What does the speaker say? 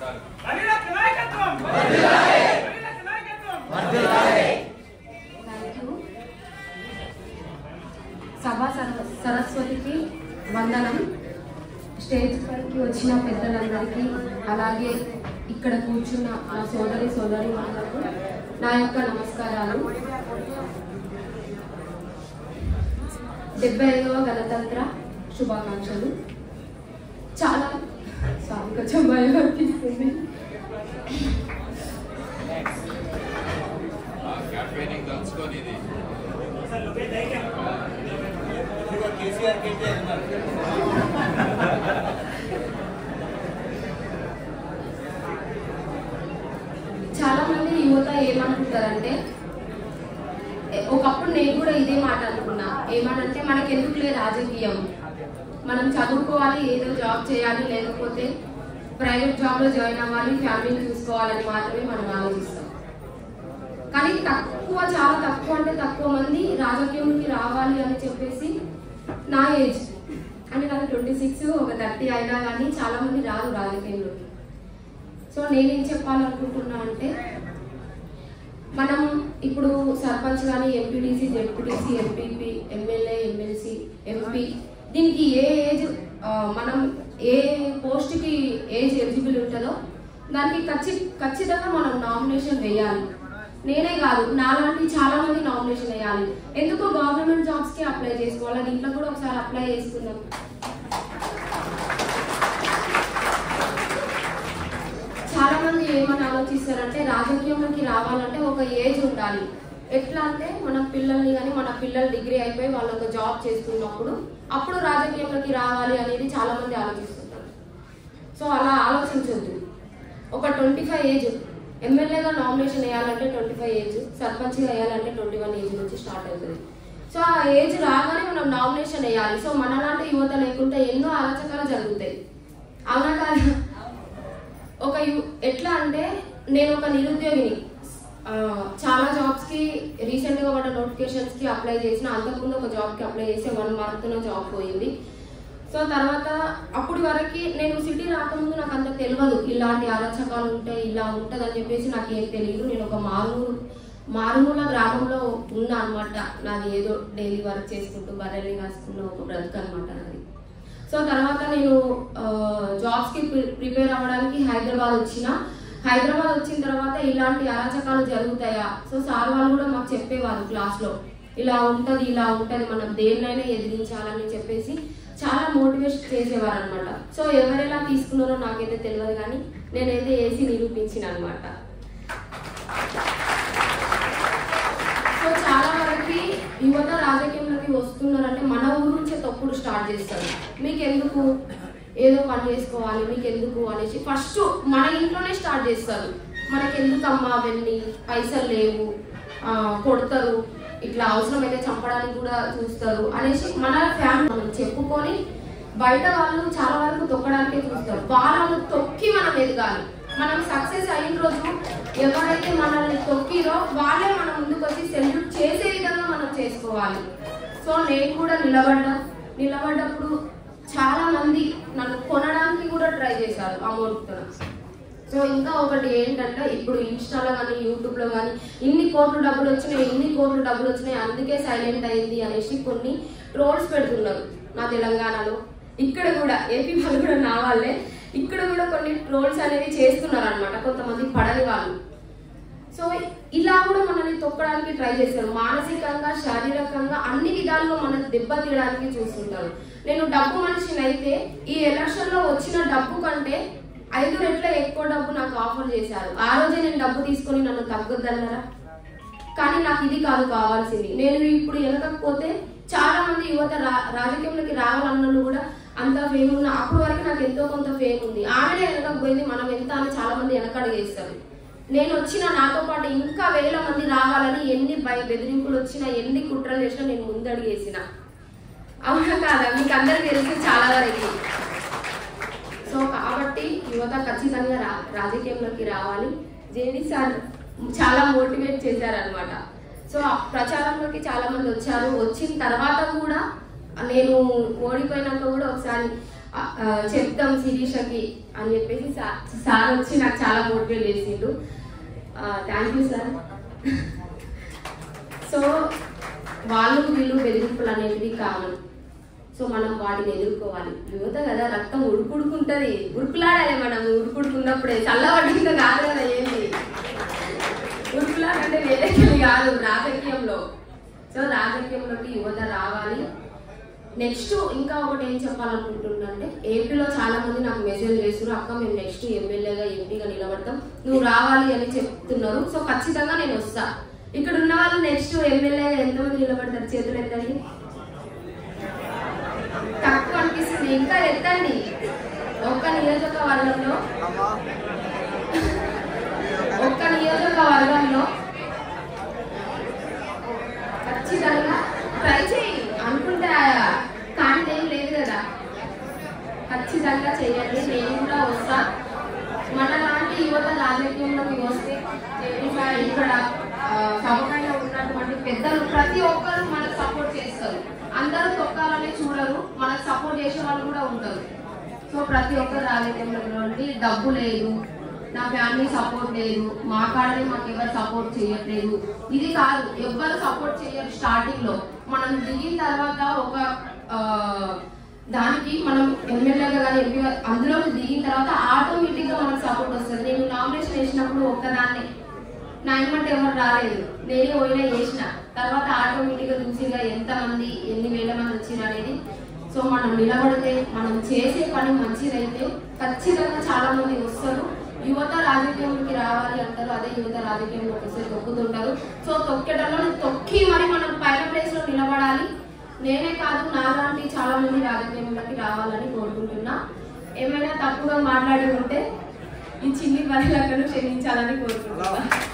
ఉంటారు మహిళలకు నాయకత్వం మహిళలకు నాయకత్వం థ్యాంక్ యూ సభా సర- సరస్వతికి వందనం స్టేజ్ పైకి వచ్చిన పెద్దలందరికీ అలాగే ఇక్కడ కూర్చున్న నా సోదరి సోదరి వాళ్ళకు నా యొక్క నమస్కారాలు డెబ్బై ఐదవ గణతంత్ర శుభాకాంక్షలు చాలా సారీ కొంచెం భయం అనిపిస్తుంది ఆ క్యాంపెయినింగ్ తలుచుకొని ఇది చాలా మంది యువత ఏమనుకుంటారంటే ఏ- ఒకప్పుడు నేను కూడా ఇదే మాట అనుకున్నా ఏమనంటే మనకి ఎందుకులే రాజకీయం మనం చదువుకోవాలి ఏదో జాబ్ చేయాలి లేకపోతే ప్రైవేట్ జాబ్లో జాయిన్ అవ్వాలి ఫ్యామిలీని చూసుకోవాలని మాత్రమే మనం ఆలోచిస్తాం కానీ తక్కువ చాలా తక్కువ అంటే తక్కువ మంది రాజకీయంలోకి రావాలి అని చెప్పేసి నా ఏజ్ అంటే నాకు ట్వంటీ సిక్స్ ఒక థర్టీ అయినా కానీ చాలా మంది రాదు రాజకీయంలోకి సో నేనేం చెప్పాలనుకుంటున్నా అంటే మనం ఇప్పుడు సర్పంచ్ కానీ MPTC ZPTC MPP MLA MLC MP దీనికి ఏ ఏజ్ ఆ, మనం ఏ పోస్ట్కి ఏజ్ ఎలిజిబుల్ ఉంటుందో దానికి ఖచ్చి ఖచ్చితంగా మనం నామినేషన్ వేయాలి నేనే కాదు నాలాంటి చాలా మంది నామినేషన్ వేయాలి ఎందుకు గవర్నమెంట్ జాబ్స్కి అప్లై చేసుకోవాలి దీంట్లో కూడా ఒకసారి అప్లై చేసుకుందాం చాలా మంది ఏమని ఆలోచిస్తారంటే రాజకీయంలోకి రావాలంటే ఒక ఏజ్ ఉండాలి ఎట్లా అంటే మన పిల్లల్ని కానీ మన పిల్లలు డిగ్రీ అయిపోయి వాళ్ళు ఒక జాబ్ చేస్తున్నప్పుడు అప్పుడు రాజకీయంలోకి రావాలి అనేది చాలా మంది ఆలోచిస్తుంటారు సో అలా ఆలోచించొద్దు ఒక ట్వంటీ ఫైవ్ ఏజ్ ఎమ్మెల్యేగా నామినేషన్ వేయాలంటే ట్వంటీ ఫైవ్ ఏజ్ సర్పంచ్గా వేయాలంటే ట్వంటీ వన్ ఏజ్ నుంచి స్టార్ట్ అవుతుంది సో ఆ ఏజ్ రాగానే మనం నామినేషన్ వేయాలి సో మనలాంటి యువత లేకుంటే ఎన్నో అరచకాలు జరుగుతాయి అవునా కాదా ఒక యు- ఎట్లా అంటే నేను ఒక నిరుద్యోగిని ఆ, చాలా జాబ్స్ కి రీసెంట్ గా పడ్డ నోటిఫికేషన్స్ కి అప్లై చేసిన అంతకుముందు ఒక జాబ్ కి అప్లై చేసి వన్ మంత్ లో జాబ్ పోయింది సో తర్వాత అప్పటి వరకు నేను సిటీ రాకముందు నాకు అంత తెలియదు ఇలాంటి అరచకాలు ఉంటాయి ఇలా ఉంటుంది అని చెప్పేసి నాకు ఏం తెలియదు నేను ఒక మారుమూల మారుమూల గ్రామంలో ఉన్నా అనమాట నాది ఏదో డైలీ వర్క్ చేసుకుంటూ బర్రెల్ని కాసుకున్న ఒక బ్రతుకు అనమాట నాది సో తర్వాత నేను జాబ్స్కి ప్రిపేర్ అవ్వడానికి హైదరాబాద్ వచ్చిన హైదరాబాద్ వచ్చిన తర్వాత ఇలాంటి అరాచకాలు జరుగుతాయా సో సార్ వాళ్ళు కూడా మాకు చెప్పేవారు క్లాస్లో ఇలా ఉంటుంది ఇలా ఉంటుంది మనం దేన్నైనా ఎదిరించాలని చెప్పేసి చాలా మోటివేట్ చేసేవారు అనమాట సో ఎవరెలా తీసుకున్నారో నాకైతే తెలియదు కానీ నేనైతే వేసి నిరూపించిన అనమాట సో చాలా వరకు యువత రాజకీయంలోకి వస్తున్నారంటే మన ఊరు నుంచే తప్పుడు స్టార్ట్ చేస్తారు మీకు ఎందుకు ఏదో పని చేసుకోవాలి మీకు ఎందుకు అనేసి ఫస్ట్ మన ఇంట్లోనే స్టార్ట్ చేస్తారు మనకి ఎందుకు అమ్మా వెళ్ళి పైసలు లేవు ఆ, కొడతారు ఇట్లా అవసరమైతే చంపడానికి కూడా చూస్తారు అనేసి మన ఫ్యామిలీ మనం చెప్పుకొని బయట వాళ్ళు చాలా వరకు తొక్కడానికే చూస్తారు వాళ్ళను తొక్కి మనం ఎదగాలి మనం సక్సెస్ అయిన రోజు ఎవరైతే మనల్ని తొక్కిరో వాళ్ళే మన ముందుకు వచ్చి సెల్యూట్ చేసే విధంగా మనం చేసుకోవాలి సో నేను కూడా నిలబడ్డా నిలబడ్డప్పుడు చాలా మంది నన్ను కొనడానికి కూడా ట్రై చేశారు అమౌంట్తో సో ఇంకా ఒకటి ఏంటంటే ఇప్పుడు ఇన్స్టాలో కానీ యూట్యూబ్లో కానీ ఇన్ని కోట్లు డబ్బులు వచ్చినాయి ఇన్ని కోట్లు డబ్బులు వచ్చినాయి అందుకే సైలెంట్ అయింది అనేసి కొన్ని ట్రోల్స్ పెడుతున్నారు నా తెలంగాణలో ఇక్కడ కూడా ఏపీ వాళ్ళు కూడా నా వాళ్ళే ఇక్కడ కూడా కొన్ని ట్రోల్స్ అనేవి చేస్తున్నారు అనమాట కొంతమంది పడని వాళ్ళు సో ఇలా కూడా మనల్ని తొక్కడానికి ట్రై చేస్తారు మానసికంగా శారీరకంగా అన్ని విధాలుగా మనల్ని దెబ్బతీయడానికి చూస్తుంటారు నేను డబ్బు మనిషిని అయితే ఈ ఎలక్షన్ లో వచ్చిన డబ్బు కంటే ఐదు రెట్ల ఎక్కువ డబ్బు నాకు ఆఫర్ చేశారు ఆ రోజే నేను డబ్బు తీసుకొని నన్ను తగ్గొద్దన్నారా కానీ నాకు ఇది కాదు కావాల్సింది నేను ఇప్పుడు వెనకపోతే చాలా మంది యువత రా- రాజకీయంలోకి రావాలన్నలు కూడా అంత ఫేమ్ ఉన్న అప్పుడు వరకు నాకు ఎంతో కొంత ఫేమ్ ఉంది ఆమెనే వెనకపోయింది మనం ఎంత అని చాలా మంది వెనకడుగేస్తారు నేను వచ్చిన నాతో పాటు ఇంకా వేల మంది రావాలని ఎన్ని భయ బెదిరింపులు వచ్చినా ఎన్ని కుట్రలు చేసినా నేను ముందడుగేసిన అవునా కాదా మీకు అందరికి తెలుసు చాలా వరకు సో కాబట్టి యువత ఖచ్చితంగా రా రాజకీయంలోకి రావాలి జేడి సార్ చాలా మోటివేట్ చేశారనమాట సో ఆ ప్రచారంలోకి చాలా మంది వచ్చారు వచ్చిన తర్వాత కూడా నేను ఓడిపోయినాక కూడా ఒకసారి ఆ, ఆ, చెప్తాం శిరీషకి అని చెప్పేసి సార్ సార్ వచ్చి నాకు చాలా మోటివేట్ చేసిండు థ్యాంక్ యూ సార్ సో వాళ్ళు వీళ్ళు బెదిరింపులు అనేటివి కామన్ సో మనం వాటిని ఎదుర్కోవాలి యువత కదా రక్తం ఉడుకుడుకుంటది ఉరుకులాడాలి మనం ఉరుకుడుకున్నప్పుడే చల్లబడ్డంగా కాదు కదా ఏంటి ఉరుకులాడంటే వేరేది కాదు రాజకీయంలో సో రాజకీయంలోకి యువత రావాలి నెక్స్ట్ ఇంకా ఒకటి ఏం చెప్పాలనుకుంటున్నానంటే ఏపీలో చాలా మంది నాకు మెసేజ్ చేస్తున్నారు అక్క మేము నెక్స్ట్ ఎమ్మెల్యేగా ఎంపీగా నిలబడతాం నువ్వు రావాలి అని చెప్తున్నారు సో ఖచ్చితంగా నేను వస్తా ఇక్కడ ఉన్న వాళ్ళు నెక్స్ట్ ఎమ్మెల్యేగా ఎంతమంది నిలబడతారు చేతులు ఎత్తండి తక్కువ అనిపిస్తుంది ఇంకా ఎత్తండి ఒక్క నియోజకవర్గంలో ఒక్క నియోజకవర్గంలో ఖచ్చితంగా ట్రై చేయి అనుకుంటే కానీ ఏం లేదు కదా ఖచ్చితంగా చేయండి నేను కూడా వస్తా మన లాంటి యువత రాజకీయంలోకి వస్తే ఇంకా ఇక్కడ ఆ, సభ పైన ఉన్నటువంటి పెద్దలు ప్రతి ఒక్కరు మనకు సపోర్ట్ చేస్తారు అందరూ తొక్కాలని చూడరు మనకు సపోర్ట్ చేసే వాళ్ళు కూడా ఉంటారు సో ప్రతి ఒక్కరు రాజకీయంలోకి రండి డబ్బు లేదు నా ఫ్యామిలీ సపోర్ట్ లేదు మా కాడనే మాకు ఎవరు సపోర్ట్ చేయట్లేదు ఇది కాదు ఎవరు సపోర్ట్ చేయరు స్టార్టింగ్ లో మనం దిగిన తర్వాత ఒక ఆ, దానికి మనం ఎమ్మెల్యేగా కానీ ఎంపీ అందులోకి దిగిన తర్వాత ఆటోమేటిక్ గా మనకు సపోర్ట్ వస్తుంది నేను నామినేషన్ వేసినప్పుడు ఒక్కదాన్నే నా ఇమ్మంటే ఎవరు రాలేదు నేనే పోయినా చేసిన తర్వాత ఆటోమేటిక్ గా చూసిగా ఎంత మంది ఎన్ని వేల మంది వచ్చింది అనేది సో మనం నిలబడితే మనం చేసే పని మంచిదైతే ఖచ్చితంగా చాలా మంది వస్తారు యువత రాజకీయంలోకి రావాలి అంటారు అదే యువత రాజకీయంలోకి వస్తే తొక్కుతుంటారు సో తొక్కేటప్పుడు తొక్కి మరి మనం పైన ప్లేస్ లో నిలబడాలి నేనే కాదు నాలాంటి చాలా మంది రాజకీయంలోకి రావాలని కోరుకుంటున్నా ఏమైనా తప్పుగా మాట్లాడి ఉంటే ఈ చిన్ని పనులను క్షమించాలని కోరుకుంటున్నా